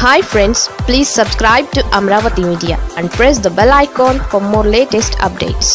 hi friends please subscribe to Amaravati media and press the bell icon for more latest updates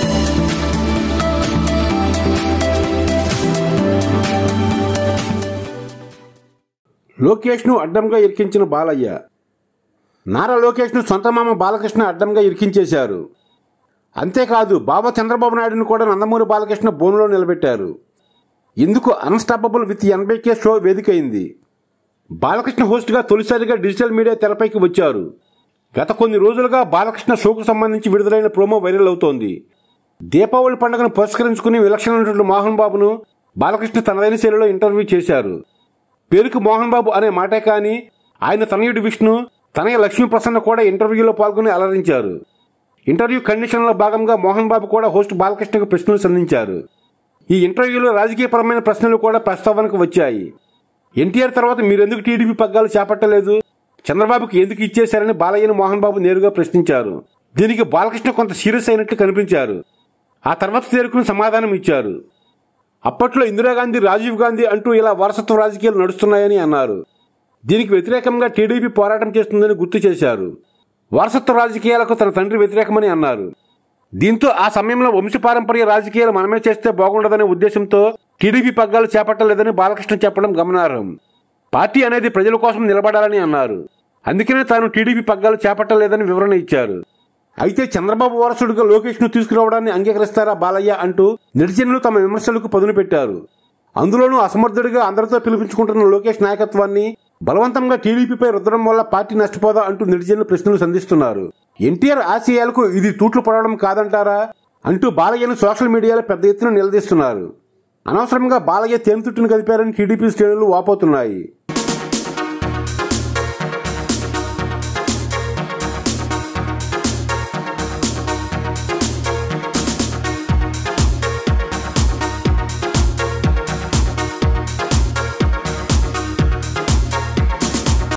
లోకేష్ను అడ్డంగా ఇరికించిన బాలయ్య నారా లోకేష్ను సొంత మామ బాలకృష్ణ అడ్డంగా ఇరికించేశారు అంతేకాదు బాబా చంద్రబాబు నాయుడును కూడా నందమూరి బాలకృష్ణ బోనులో నిలబెట్టారు ఇందుకు అన్స్టాపబుల్ విత్ ఎన్బైకే షో వేదికైంది బాలకృష్ణ హోస్ట్గా తొలిసారిగా డిజిటల్ మీడియా తెరపైకి వచ్చారు గత కొన్ని రోజులుగా బాలకృష్ణ షోకు సంబంధించి విడుదలైన ప్రోమో వైరల్ అవుతోంది దీపావళి పండుగను పురస్కరించుకుని విలక్షణ మోహన్ బాబును బాలకృష్ణ తనదైన శైలిలో ఇంటర్వ్యూ చేశారు పేరుకు మోహన్ బాబు అనే మాటే కానీ ఆయన తనయుడు విష్ణు తనయ లక్ష్మీ ప్రసన్న కూడా ఇంటర్వ్యూలో పాల్గొని అలరించారు ఇంటర్వ్యూ కండిషన్లో భాగంగా మోహన్ బాబు కూడా హోస్ట్ బాలకృష్ణకు ప్రశ్నలు సంధించారు ఈ ఇంటర్వ్యూలో రాజకీయపరమైన ప్రశ్నలు కూడా ప్రస్తావనకు వచ్చాయి ఎన్టీఆర్ తర్వాత మీరెందుకు టీడీపీ పగ్గాలు చేపట్టలేదు చంద్రబాబుకి ఎందుకు ఇచ్చేశారని బాలయ్యను మోహన్ బాబు నేరుగా ప్రశ్నించారు దీనికి బాలకృష్ణ కొంత సీరియస్ అయినట్టు కనిపించారు ఆ తర్వాత తేరుకుని సమాధానం ఇచ్చారు అప్పట్లో ఇందిరాగాంధీ రాజీవ్ గాంధీ అంటూ ఇలా వారసత్వ రాజకీయాలు నడుస్తున్నాయని అన్నారు దీనికి వ్యతిరేకంగా టీడీపీ పోరాటం చేస్తుందని గుర్తు చేశారు వారసత్వ రాజకీయాలకు తన తండ్రి వ్యతిరేకమని అన్నారు దీంతో ఆ సమయంలో వంశపారంపర్య రాజకీయాలు మనమే చేస్తే బాగుండదనే ఉద్దేశంతో టీడీపీ పగ్గాలు చేపట్టలేదని బాలకృష్ణ చెప్పడం గమనార్హం పార్టీ అనేది ప్రజల కోసం నిలబడాలని అన్నారు అందుకనే తాను టీడీపీ పగ్గాలు చేపట్టలేదని వివరణ ఇచ్చారు అయితే చంద్రబాబు వారసుడిగా లోకేష్ ను తీసుకురావడాన్ని అంగీకరిస్తారా బాలయ్య అంటూ నెటిజన్లు తమ విమర్శలకు పదును పెట్టారు అందులోనూ అసమర్థుడిగా అందరితో పిలిపించుకుంటున్న లోకేష్ నాయకత్వాన్ని బలవంతంగా టీడీపీపై రుద్దడం వల్ల పార్టీ నష్టపోదా అంటూ నెటిజన్లు ప్రశ్నలు సంధిస్తున్నారు ఎన్టీఆర్ ఆశయాలకు ఇది తూట్లు పడడం కాదంటారా అంటూ బాలయ్యను సోషల్ మీడియాలో పెద్ద ఎత్తున నిలదీస్తున్నారు అనవసరంగా బాలయ్య తేనెతుట్టును కదిపారని టీడీపీ శ్రేణులు వాపోతున్నాయి